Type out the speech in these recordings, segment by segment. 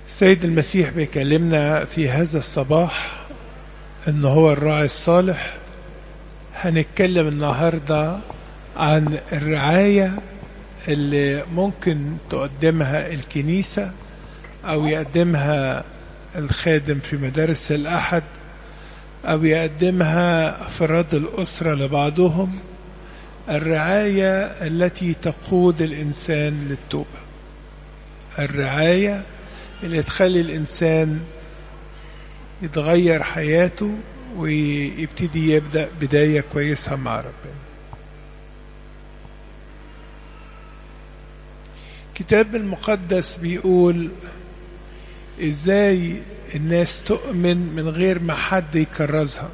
السيد المسيح بيكلمنا في هذا الصباح ان هو الراعي الصالح هنتكلم النهارده عن الرعايه اللي ممكن تقدمها الكنيسه او يقدمها الخادم في مدارس الاحد او يقدمها افراد الاسره لبعضهم الرعايه التي تقود الانسان للتوبه الرعايه اللي تخلي الانسان يتغير حياته ويبتدي يبدا بدايه كويسه مع ربنا الكتاب المقدس بيقول ازاي الناس تؤمن من غير ما حد يكرزها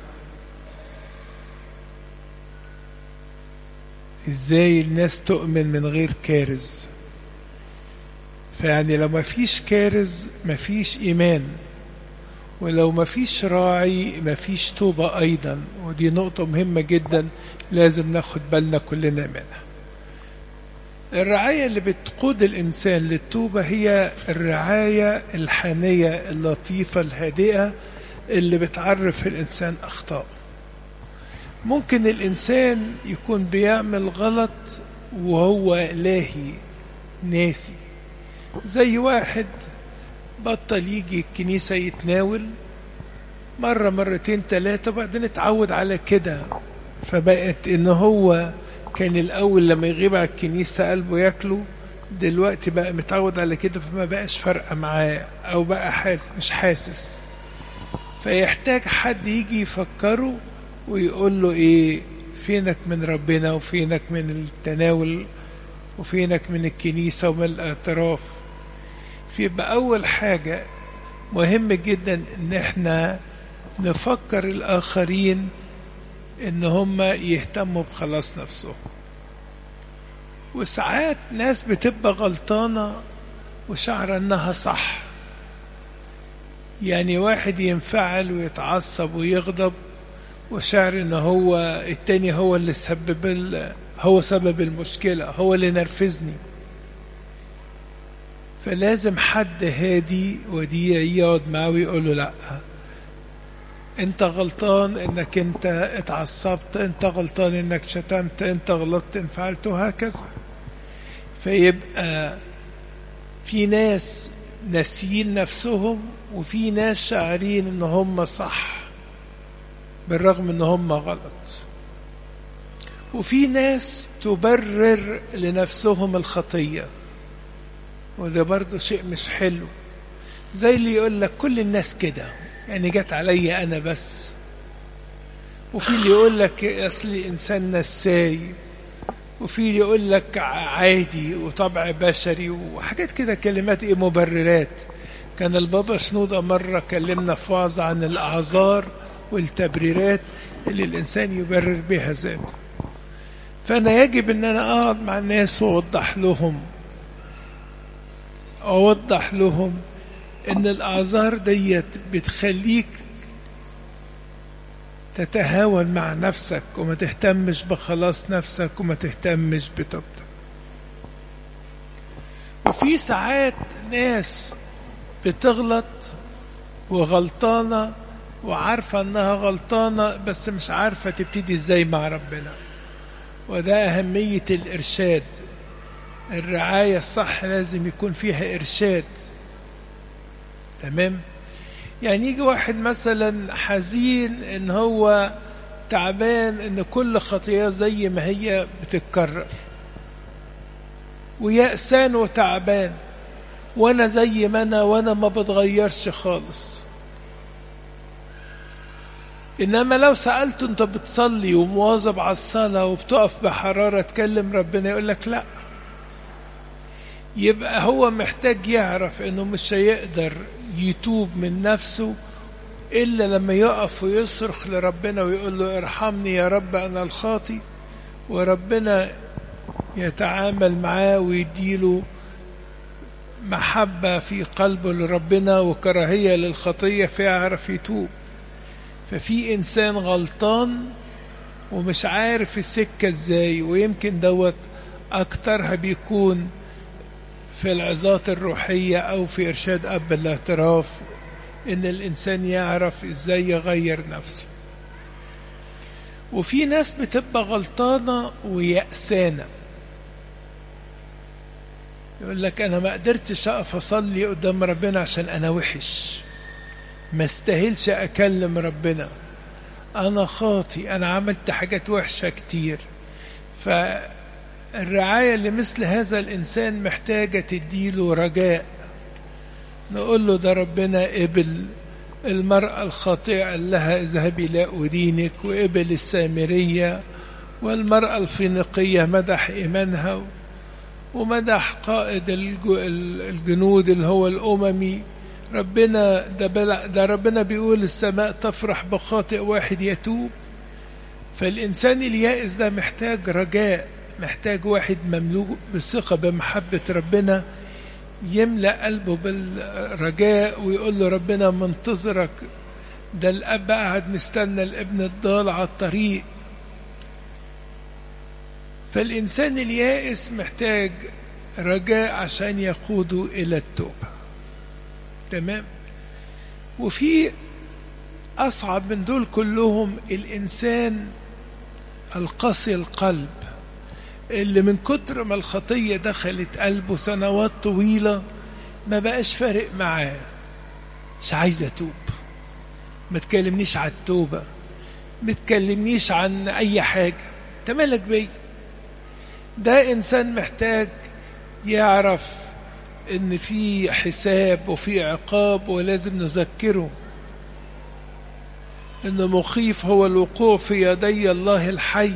ازاي الناس تؤمن من غير كارز فيعني لو ما فيش كارز ما فيش ايمان ولو ما فيش راعي ما فيش توبة ايضا ودي نقطة مهمة جدا لازم ناخد بالنا كلنا منها الرعاية اللي بتقود الإنسان للتوبة هي الرعاية الحانية اللطيفة الهادئة اللي بتعرف الإنسان أخطاءه ممكن الإنسان يكون بيعمل غلط وهو لاهي ناسي زي واحد بطل يجي الكنيسة يتناول مرة مرتين ثلاثة وبعدين اتعود على كده فبقت إن هو كان الأول لما يغيب على الكنيسة قلبه ياكله دلوقتي بقى متعود على كده فما بقاش فارقة معاه أو بقى حاسس مش حاسس فيحتاج حد يجي يفكره ويقول له إيه فينك من ربنا وفينك من التناول وفينك من الكنيسة ومن الاعتراف فيبقى أول حاجة مهم جدا إن احنا نفكر الآخرين ان هم يهتموا بخلاص نفسهم وساعات ناس بتبقى غلطانة وشعر انها صح يعني واحد ينفعل ويتعصب ويغضب وشعر ان هو التاني هو اللي سبب هو سبب المشكلة هو اللي نرفزني فلازم حد هادي وديع يقعد معاه ويقول له لأ انت غلطان انك انت اتعصبت انت غلطان انك شتمت انت غلطت ان فعلت وهكذا فيبقى في ناس ناسيين نفسهم وفي ناس شاعرين ان هم صح بالرغم ان هم غلط وفي ناس تبرر لنفسهم الخطيه وده برضه شيء مش حلو زي اللي يقول لك كل الناس كده يعني جت عليا انا بس وفي اللي يقول لك اصلي انسان نساي وفي اللي يقول لك عادي وطبع بشري وحاجات كده كلمات ايه مبررات كان البابا شنودة مرة كلمنا في وعظ عن الأعذار والتبريرات اللي الإنسان يبرر بها ذاته فأنا يجب أن أنا أقعد مع الناس وأوضح لهم أوضح لهم ان الاعذار ديت بتخليك تتهاون مع نفسك وما تهتمش بخلاص نفسك وما تهتمش بتوبتك وفي ساعات ناس بتغلط وغلطانة وعارفة انها غلطانة بس مش عارفة تبتدي ازاي مع ربنا وده أهمية الإرشاد الرعاية الصح لازم يكون فيها إرشاد تمام يعني يجي واحد مثلا حزين ان هو تعبان ان كل خطيئة زي ما هي بتتكرر ويأسان وتعبان وانا زي ما انا وانا ما بتغيرش خالص انما لو سألته انت بتصلي ومواظب على الصلاة وبتقف بحرارة تكلم ربنا يقول لك لا يبقى هو محتاج يعرف انه مش هيقدر يتوب من نفسه إلا لما يقف ويصرخ لربنا ويقول له ارحمني يا رب أنا الخاطي وربنا يتعامل معاه ويديله محبة في قلبه لربنا وكراهية للخطية فيعرف يتوب ففي إنسان غلطان ومش عارف السكة ازاي ويمكن دوت أكترها بيكون في العظات الروحية أو في إرشاد أب الاعتراف إن الإنسان يعرف إزاي يغير نفسه وفي ناس بتبقى غلطانة ويأسانة يقول لك أنا ما قدرتش أقف أصلي قدام ربنا عشان أنا وحش ما استاهلش أكلم ربنا أنا خاطي أنا عملت حاجات وحشة كتير فالرعاية لمثل هذا الإنسان محتاجة تديله رجاء نقول له ده ربنا قبل المرأة الخاطئة قال لها اذهبي لا أدينك وقبل السامرية والمرأة الفينيقية مدح إيمانها ومدح قائد الجنود اللي هو الأممي ربنا ده, ده ربنا بيقول السماء تفرح بخاطئ واحد يتوب فالإنسان اليائس ده محتاج رجاء محتاج واحد مملوء بالثقة بمحبة ربنا يملأ قلبه بالرجاء ويقول له ربنا منتظرك ده الأب قاعد مستنى الابن الضال على الطريق فالإنسان اليائس محتاج رجاء عشان يقوده إلى التوبة تمام وفي أصعب من دول كلهم الإنسان القاسي القلب اللي من كتر ما الخطية دخلت قلبه سنوات طويلة ما بقاش فارق معاه مش عايز أتوب ما تكلمنيش عن التوبة ما تكلمنيش عن أي حاجة أنت مالك بيا ده إنسان محتاج يعرف إن في حساب وفي عقاب ولازم نذكره إن مخيف هو الوقوع في يدي الله الحي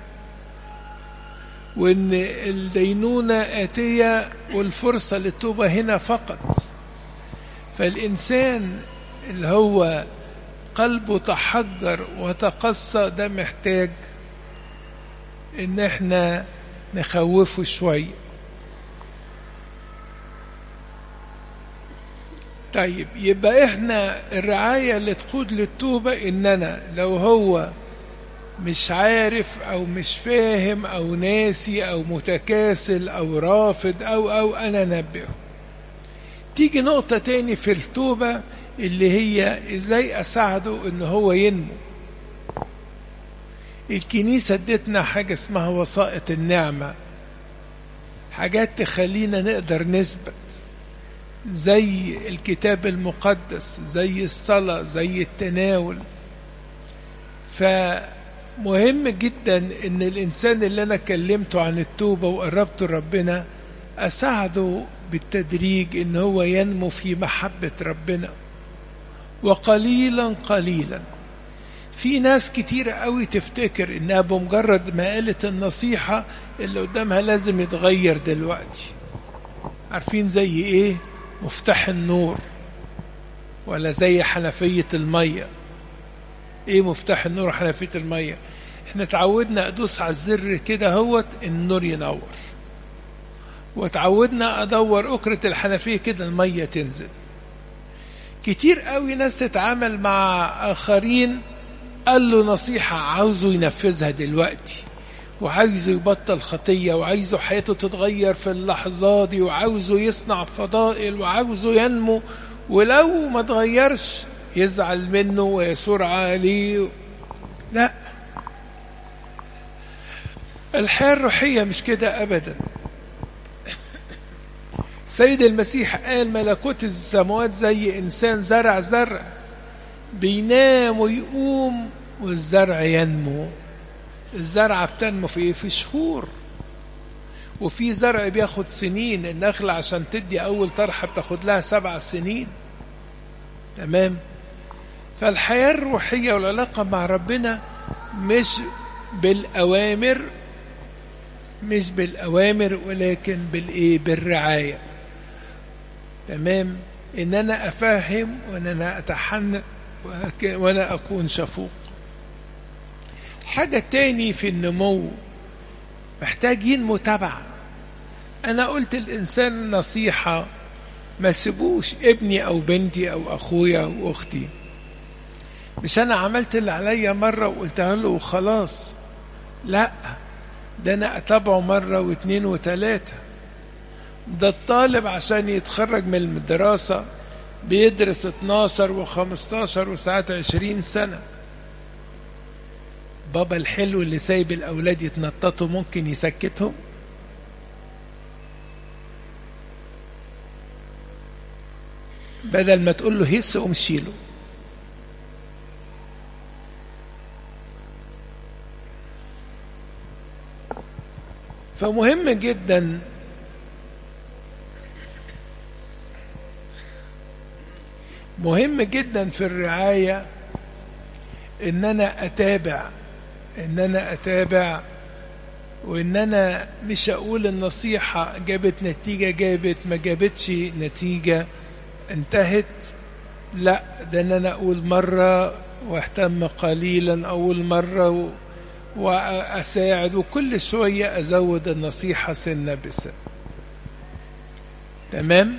وإن الدينونة آتية والفرصة للتوبة هنا فقط فالإنسان اللي هو قلبه تحجر وتقصى ده محتاج إن احنا نخوفه شوية طيب يبقى احنا الرعاية اللي تقود للتوبة إننا لو هو مش عارف أو مش فاهم أو ناسي أو متكاسل أو رافض أو أو أنا نبهه تيجي نقطة تاني في التوبة اللي هي ازاي اساعده ان هو ينمو الكنيسة ادتنا حاجة اسمها وسائط النعمة حاجات تخلينا نقدر نثبت زي الكتاب المقدس زي الصلاة زي التناول فمهم جدا ان الانسان اللي انا كلمته عن التوبة وقربته لربنا اساعده بالتدريج ان هو ينمو في محبة ربنا وقليلا قليلا في ناس كتير قوي تفتكر انها بمجرد ما قالت النصيحة اللي قدامها لازم يتغير دلوقتي عارفين زي ايه مفتاح النور ولا زي حنفية المية ايه مفتاح النور وحنفية المية احنا اتعودنا ادوس على الزر كده هوت النور ينور وتعودنا ادور اكرة الحنفية كده المية تنزل كتير قوي ناس تتعامل مع اخرين قال له نصيحة عاوزه ينفذها دلوقتي وعايزه يبطل خطية وعايزه حياته تتغير في اللحظة دي وعاوزه يصنع فضائل وعاوزه ينمو ولو ما تغيرش يزعل منه ويسور عليه لا الحياة الروحية مش كده أبدا سيد المسيح قال ملكوت السماوات زي إنسان زرع زرع بينام ويقوم والزرع ينمو الزرعة بتنمو في في شهور وفي زرع بياخد سنين النخلة عشان تدي أول طرحة بتاخد لها سبع سنين تمام فالحياة الروحية والعلاقة مع ربنا مش بالأوامر مش بالأوامر ولكن بالإيه بالرعاية تمام إن أنا أفهم وإن أنا أتحنى وأنا أكون شفوق حاجة تاني في النمو محتاجين متابعة أنا قلت الإنسان نصيحة ما سيبوش ابني أو بنتي أو أخويا أو أختي مش أنا عملت اللي عليا مرة وقلتها له وخلاص لا ده أنا أتابعه مرة واثنين وثلاثة ده الطالب عشان يتخرج من الدراسة بيدرس 12 و15 وساعات 20 سنة بابا الحلو اللي سايب الأولاد يتنططوا ممكن يسكتهم بدل ما تقول له هس قوم شيله فمهم جدا مهم جدا في الرعاية ان انا اتابع ان انا اتابع وان انا مش اقول النصيحة جابت نتيجة جابت ما جابتش نتيجة انتهت لا ده ان انا اقول مرة واهتم قليلا اول مرة و... واساعد وكل شوية ازود النصيحة سنة بسنة تمام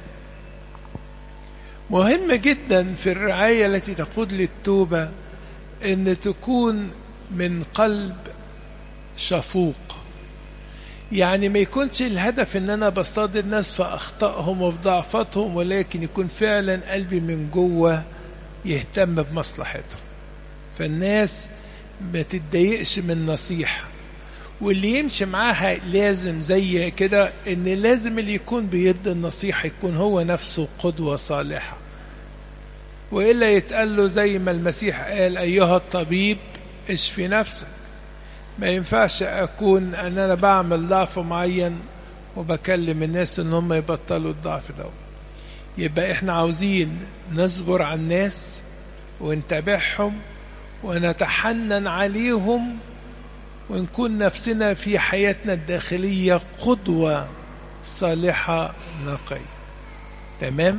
مهم جدا في الرعاية التي تقود للتوبة ان تكون من قلب شفوق يعني ما يكونش الهدف ان انا بصطاد الناس في اخطائهم وفي ضعفاتهم ولكن يكون فعلا قلبي من جوه يهتم بمصلحتهم فالناس ما تتضايقش من نصيحة واللي يمشي معاها لازم زي كده ان لازم اللي يكون بيد النصيحة يكون هو نفسه قدوة صالحة وإلا يتقال له زي ما المسيح قال أيها الطبيب اشفي نفسك ما ينفعش أكون أن أنا بعمل ضعف معين وبكلم الناس ان هم يبطلوا الضعف دوت يبقى احنا عاوزين نصبر على الناس ونتابعهم ونتحنن عليهم ونكون نفسنا في حياتنا الداخلية قدوة صالحة نقية تمام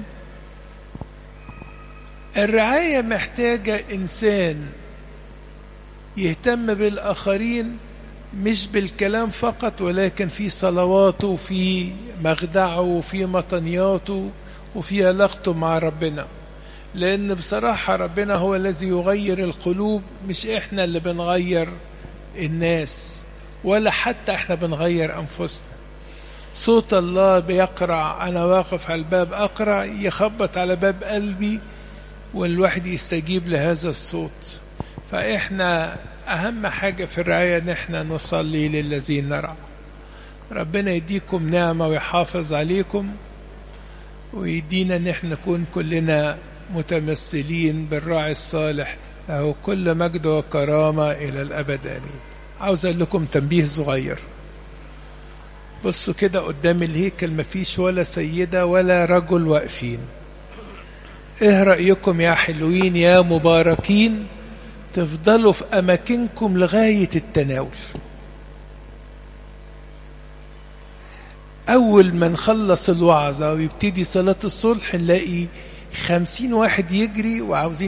الرعاية محتاجة إنسان يهتم بالآخرين مش بالكلام فقط ولكن في صلواته وفي مخدعه وفي مطنياته وفي علاقته مع ربنا لأن بصراحة ربنا هو الذي يغير القلوب مش إحنا اللي بنغير الناس ولا حتى إحنا بنغير أنفسنا صوت الله بيقرع أنا واقف على الباب أقرع يخبط على باب قلبي والواحد يستجيب لهذا الصوت فإحنا أهم حاجة في الرعاية إن إحنا نصلي للذين نرعى ربنا يديكم نعمة ويحافظ عليكم ويدينا إن إحنا نكون كلنا متمثلين بالراعي الصالح له كل مجد وكرامة إلى الأبد آمين عاوز أقول لكم تنبيه صغير بصوا كده قدام الهيكل مفيش ولا سيدة ولا رجل واقفين ايه رأيكم يا حلوين يا مباركين تفضلوا في أماكنكم لغاية التناول أول ما نخلص الوعظة ويبتدي صلاة الصلح نلاقي خمسين واحد يجري وعاوزين